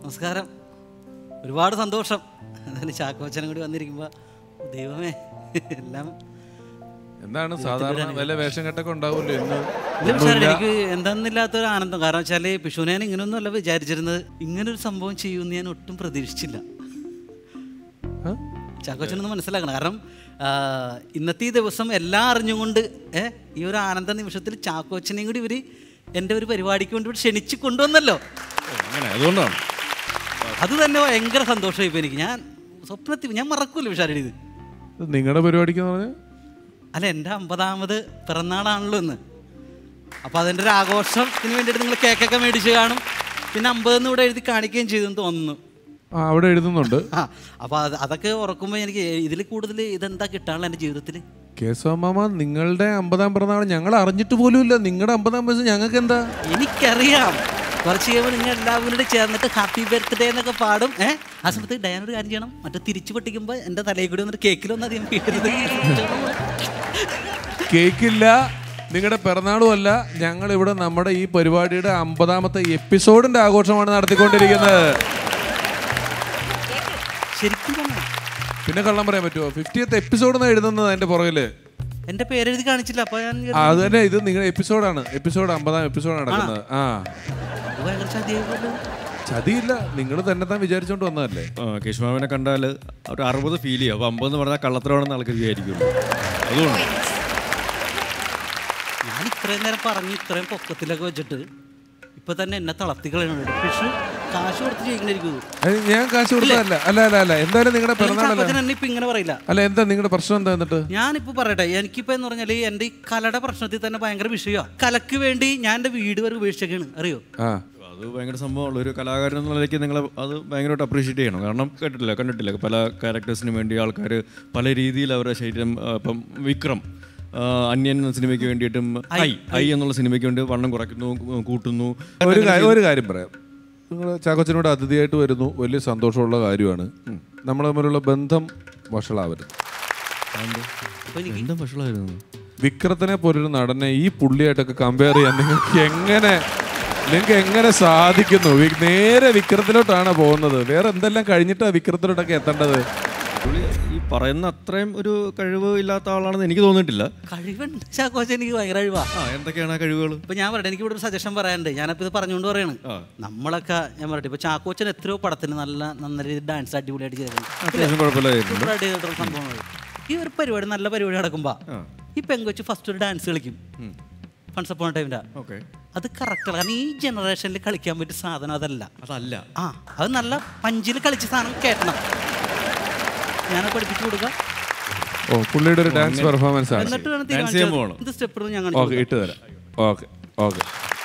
നമസ്കാരം ഒരുപാട് സന്തോഷം അതിന് ചാക്കോച്ചനും കൂടി വന്നിരിക്കുമ്പോൾ ദൈവമേ എല്ലാം എന്താണ് സാധാരണ വല്ല വേഷം കെട്ടൊക്കെ ഉണ്ടാവുമല്ലോ ഇന്ന് ഇല്ല പക്ഷേ എനിക്ക് എന്താന്നില്ലാത്തൊരു ആനന്ദം കാരണം വെച്ചാൽ പിഷുവിനെ ഇങ്ങനെയൊന്നും അല്ല വിചാരിച്ചിരുന്നത് ഇങ്ങനൊരു സംഭവം ചെയ്യുമെന്ന് ഞാൻ ഒട്ടും പ്രതീക്ഷിച്ചില്ല ആ? ചാക്കോച്ചനൊന്ന് മനസ്സിലാക്കണം കാരണം ആ, ഇന്നത്തെ ഈ ദിവസം എല്ലാം അറിഞ്ഞുകൊണ്ട് ഏ, ഈ ഒരു ആനന്ദ നിമിഷത്തിൽ ചാക്കോച്ചനെയും കൂടി ഇവർ എൻ്റെ ഒരു പരിപാടിക്ക് വേണ്ടി ഇവിടെ ക്ഷണിച്ച് കൊണ്ടുവന്നല്ലോ അങ്ങനെ അതുകൊണ്ടാണ് അത് തന്നെ ഭയങ്കര സന്തോഷമായി ഇപ്പോൾ എനിക്ക് ഞാൻ സ്വപ്നത്തിൽ ഞാൻ മറക്കൂല വിഷാരടി ഇത് ഇത് നിങ്ങളുടെ പരിപാടിക്ക് പറഞ്ഞ അല്ല എൻ്റെ അമ്പതാമത് പിറന്നാളാണല്ലോ ഇന്ന് അപ്പോൾ അതിൻ്റെ ഒരു ആഘോഷത്തിന് വേണ്ടിയിട്ട് നിങ്ങൾ കേക്കൊക്കെ മേടിച്ച് കാണും പിന്നെ അമ്പതെന്ന് ഇവിടെ എഴുതി കാണിക്കുകയും ചെയ്തെന്ന് തോന്നുന്നു ആ അവിടെ എഴുതുന്നുണ്ട് ആ അപ്പോൾ അത് അതൊക്കെ ഓർക്കുമ്പോൾ എനിക്ക് ഇതിൽ കൂടുതൽ ഇതെന്താ കിട്ടാനുള്ള എൻ്റെ ജീവിതത്തിൽ കേശവമാമ നിങ്ങളുടെ അമ്പതാം പിറന്നാൾ ഞങ്ങൾ അറിഞ്ഞിട്ട് പോലും ഇല്ല നിങ്ങളുടെ അമ്പതാം വയസ്സ് ഞങ്ങൾക്ക് എന്താ എനിക്കറിയാം കുറച്ച് കഴിയുമ്പോൾ നിങ്ങൾ എല്ലാവരും കൂടി ചേർന്നിട്ട് ഹാപ്പി ബർത്ത്ഡേ എന്നൊക്കെ പാടും ഏ ആ സമയത്ത് ഡയാനൊരു കാര്യം ചെയ്യണം മറ്റേ തിരിച്ചു പൊട്ടിക്കുമ്പോൾ എൻ്റെ തലയിൽ കൂടി വന്നിട്ട് കേക്കിലൊന്നും അധികം വീഴരുത് കേക്കില്ല നിങ്ങളുടെ പിറന്നാളും അല്ല ഞങ്ങൾ ഇവിടെ നമ്മുടെ ഈ പരിപാടിയുടെ അമ്പതാമത്തെ എപ്പിസോഡിന്റെ ആഘോഷമാണ് നടത്തിക്കൊണ്ടിരിക്കുന്നത് ശരിക്കും പറഞ്ഞോ? പിന്നെ കള്ളം പറയാൻ പറ്റുമോ ഫിഫ്റ്റിയത്ത് എപ്പിസോഡ് എഴുതുന്നത് അതിന്റെ പുറകില് എൻ്റെ പേരെഴുതി കാണിച്ചില്ല അപ്പോൾ ഞാൻ ആ, അത് തന്നെ ഇത് നിങ്ങളുടെ എപ്പിസോഡാണ് എപ്പിസോഡ് അമ്പതാം എപ്പിസോഡ് നടക്കുന്നത് ആ ഇത് ഭയങ്കര ചതിയായിപ്പോയല്ലോ. ചതിയില്ല നിങ്ങൾ തന്നെ താൻ വിചാരിച്ചോണ്ട് വന്നതല്ലേ കേശുമാവിനെ കണ്ടാൽ ഒരു അറുപത് ഫീൽ ചെയ്യും അപ്പോൾ അമ്പത് എന്ന് പറഞ്ഞാൽ കള്ളത്തരമാണെന്ന് ആൾക്കാർ വിചാരിക്കുള്ളൂ അതുകൊണ്ട് ഞാൻ ഇത്രയും നേരം പറഞ്ഞ് ഇത്രയും പൊക്കത്തിലൊക്കെ വെച്ചിട്ട് ഇപ്പൊ തന്നെ എന്നെ തളർത്തിക്കളയുന്നുണ്ട് പക്ഷെ കാശ് കൊടുത്ത് ചെയ്യിക്കണിരിക്കും അത് ഞാൻ കാശ് കൊടുത്തതല്ല അല്ല അല്ല അല്ല എന്തായാലും നിങ്ങളുടെ പിറന്നാളല്ല എന്നെ ഇപ്പൊ ഇങ്ങനെ പറയില്ല അല്ല എന്താ നിങ്ങളുടെ പ്രശ്നം എന്താ എന്നിട്ട് ഞാനിപ്പോ പറയട്ടെ എനിക്കിപ്പോ എന്ന് പറഞ്ഞാൽ എൻ്റെ ഈ കലയുടെ പ്രശ്നത്തിൽ തന്നെ ഭയങ്കര വിഷയമാണ് കലക്ക് വേണ്ടി ഞാൻ എൻ്റെ വീട് വരെ ഉപേക്ഷിച്ചൊക്കെയാണ് അറിയോ ആ അത് ഭയങ്കര സംഭവമുള്ള ഒരു കലാകാരൻ എന്നുള്ള നിലയ്ക്ക് നിങ്ങൾ അത് ഭയങ്കരമായിട്ട് അപ്രീഷിയേറ്റ് ചെയ്യണം കാരണം കേട്ടിട്ടില്ല കണ്ടിട്ടില്ല പല ക്യാരക്ടേഴ്സിന് വേണ്ടി ആൾക്കാർ പല രീതിയിൽ അവരുടെ ശരീരം ആ, ഇപ്പം വിക്രം ആ, അന്യൻ എന്ന സിനിമയ്ക്ക് വേണ്ടിയിട്ടും ഐ ഐ എന്നുള്ള സിനിമയ്ക്ക് വേണ്ടി വണ്ണം കുറയ്ക്കുന്നു കൂട്ടുന്നു ഒരു കാര്യം ഒരു കാര്യം പറയാം നിങ്ങൾ ചാക്കോച്ചനോട് അതിഥിയായിട്ട് വരുന്നു വലിയ സന്തോഷമുള്ള കാര്യമാണ് നമ്മൾ തമ്മിലുള്ള ബന്ധം വഷളാവരുത് അപ്പൊ എനിക്ക് എന്താ ഭക്ഷണമായിരുന്നു വിക്രത്തിനെ പോലൊരു നടനെ ഈ പുള്ളിയായിട്ടൊക്കെ കമ്പയർ ചെയ്യാൻ നിങ്ങൾക്ക് എങ്ങനെ നിങ്ങൾക്ക് എങ്ങനെ സാധിക്കുന്നു വി- നേരെ വിക്രത്തിലോട്ടാണ് പോകുന്നത് വേറെ എന്തെല്ലാം കഴിഞ്ഞിട്ടാണ് വിക്രത്തിലോട്ടൊക്കെ എത്തേണ്ടത് പുള്ളി ഈ പറയുന്ന അത്രയും ഒരു കഴിവ് ഇല്ലാത്ത ആളാണെന്ന് എനിക്ക് തോന്നിയിട്ടില്ല കഴിവുണ്ട് ചാക്കോച്ച എനിക്ക് ഭയങ്കര കഴിവാ ആ എന്തൊക്കെയാണ് ആ കഴിവുകൾ ഇപ്പൊ ഞാൻ പറയട്ടെ എനിക്ക് ഇവിടെ ഒരു സജഷൻ പറയാനുണ്ട് ഞാനപ്പോ ഇത് പറഞ്ഞുകൊണ്ട് പറയാണ് നമ്മളൊക്കെ ഞാൻ പറയട്ടെ ഇപ്പൊ ചാക്കോച്ചൻ എത്രയോ പടത്തിന് നല്ല നല്ല രീതിയിൽ ഡാൻസ് അടിപൊളിയായിട്ട് ചെയ്തിട്ടുണ്ട് അത്യാവശ്യം കുഴപ്പമില്ലായിരുന്നു സൂപ്പറായിട്ട് ചെയ്തിട്ടുള്ള സംഭവങ്ങൾ ഈ ഒരു പരിപാടി നല്ല പരിപാടി നടക്കുമ്പോ ഈ പെങ്കൊച്ച് ഫസ്റ്റ് ഒരു ഡാൻസ് കളിക്കും ഫൺസ് അപ്പോൺ ടൈമിന്റെ ഓക്കെ അത് കറക്റ്റ് കാരണം ഈ ജനറേഷനിൽ കളിക്കാൻ പറ്റിയ സാധനം അതല്ല അതല്ല ആ അത് നല്ല പഞ്ചിൽ കളിച്ച സാധനം കേട്ടണം ഞാനത് പഠിപ്പിച്ചു കൊടുക്കാം ഓ പുള്ളിയുടെ ഒരു ഡാൻസ് പെർഫോമൻസ് ആണ് എന്നിട്ട് വേണം Dance ചെയ്യാൻ പോകണം. തീരുമാനിച്ചത്. ഇത് സ്റ്റെപ്പ് ഞാൻ ഓക്കെ കാണിച്ചു ഇട്ട് തരാം ഓക്കെ ഓക്കെ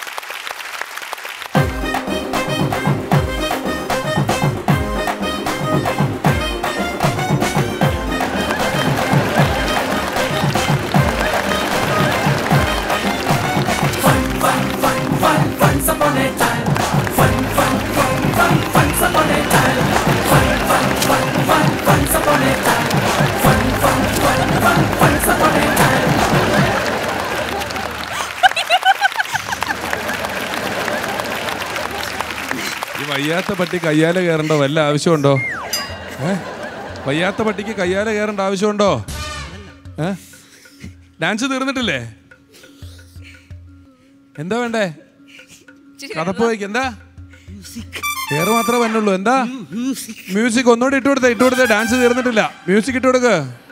ഈ വയ്യാത്ത പട്ടി കയ്യാല കയറേണ്ട വല്ല ആവശ്യമുണ്ടോ ഏ വയ്യാത്ത പട്ടിക്ക് കയ്യാല കയറേണ്ട ആവശ്യമുണ്ടോ ഏ ഡാൻസ് തീർന്നിട്ടില്ലേ എന്താ വേണ്ടേ കഥപ്പ് വയ്ക്ക് എന്താ കയറ് മാത്രമേ വന്നുള്ളൂ എന്താ മ്യൂസിക് ഒന്നുകൂടി ഇട്ട് കൊടുത്തേ ഇട്ട് കൊടുത്തേ ഡാൻസ് തീർന്നിട്ടില്ല മ്യൂസിക് ഇട്ട് കൊടുക്ക്